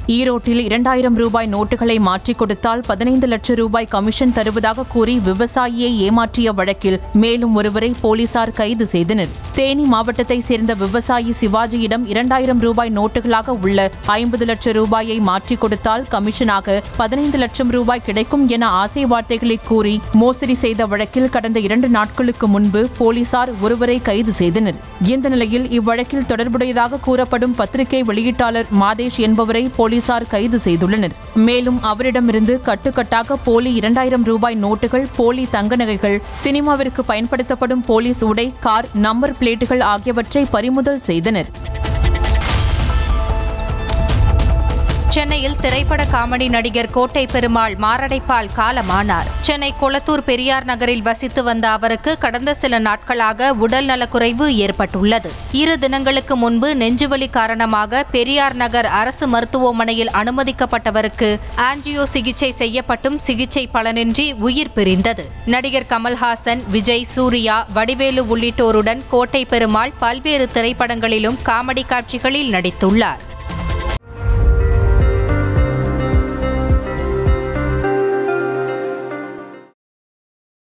ஈரோட்டில் இரண்டாயிரம் ரூபாய் நோட்டுகளை மாற்றிக் கொடுத்தால் பதினைந்து லட்சம் ரூபாய் கமிஷன் தருவதாக கூறி விவசாயியை ஏமாற்றிய வழக்கில் மேலும் ஒருவரை போலீசார் கைது செய்தனர் தேனி மாவட்டத்தைச் சேர்ந்த விவசாயி சிவாஜியிடம் இரண்டாயிரம் ரூபாய் நோட்டுகளாக உள்ள ஐம்பது லட்சம் ரூபாயை மாற்றிக் கொடுத்தால் கமிஷனாக பதினைந்து லட்சம் ரூபாய் கிடைக்கும் என ஆசை வார்த்தைகளை கூறி மோசடி செய்த வழக்கில் கடந்த இரண்டு நாட்களுக்கு முன்பு போலீசார் ஒருவரை கைது செய்தனர் இந்த நிலையில் இவ்வழக்கில் தொடர்புடையதாக கூறப்படும் பத்திரிகை வெளியீட்டாளர் மாதேஷ் என்பவரை போலீசார் கைது செய்துள்ளனர் மேலும் அவரிடமிருந்து கட்டுக்கட்டாக போலி இரண்டாயிரம் ரூபாய் நோட்டுகள் போலி தங்க நகைகள் சினிமாவிற்கு பயன்படுத்தப்படும் போலீஸ் உடை கார் நம்பர் பிளேட்டுகள் ஆகியவற்றை பறிமுதல் செய்தனர் சென்னையில் திரைப்பட காமெடி நடிகர் கோட்டை பெருமாள் மாரடைப்பால் காலமானார் சென்னை கொளத்தூர் பெரியார் நகரில் வசித்து வந்த அவருக்கு கடந்த சில நாட்களாக உடல் நலக்குறைவு ஏற்பட்டுள்ளது இரு தினங்களுக்கு முன்பு நெஞ்சுவலி காரணமாக பெரியார் நகர் அரசு மருத்துவமனையில் அனுமதிக்கப்பட்டவருக்கு ஆஞ்சியோ சிகிச்சை செய்யப்பட்டும் சிகிச்சை பலனின்றி உயிர் பிரிந்தது நடிகர் கமல்ஹாசன் விஜய் சூர்யா வடிவேலு உள்ளிட்டோருடன் கோட்டை பெருமாள் பல்வேறு திரைப்படங்களிலும் காமெடி காட்சிகளில் நடித்துள்ளார்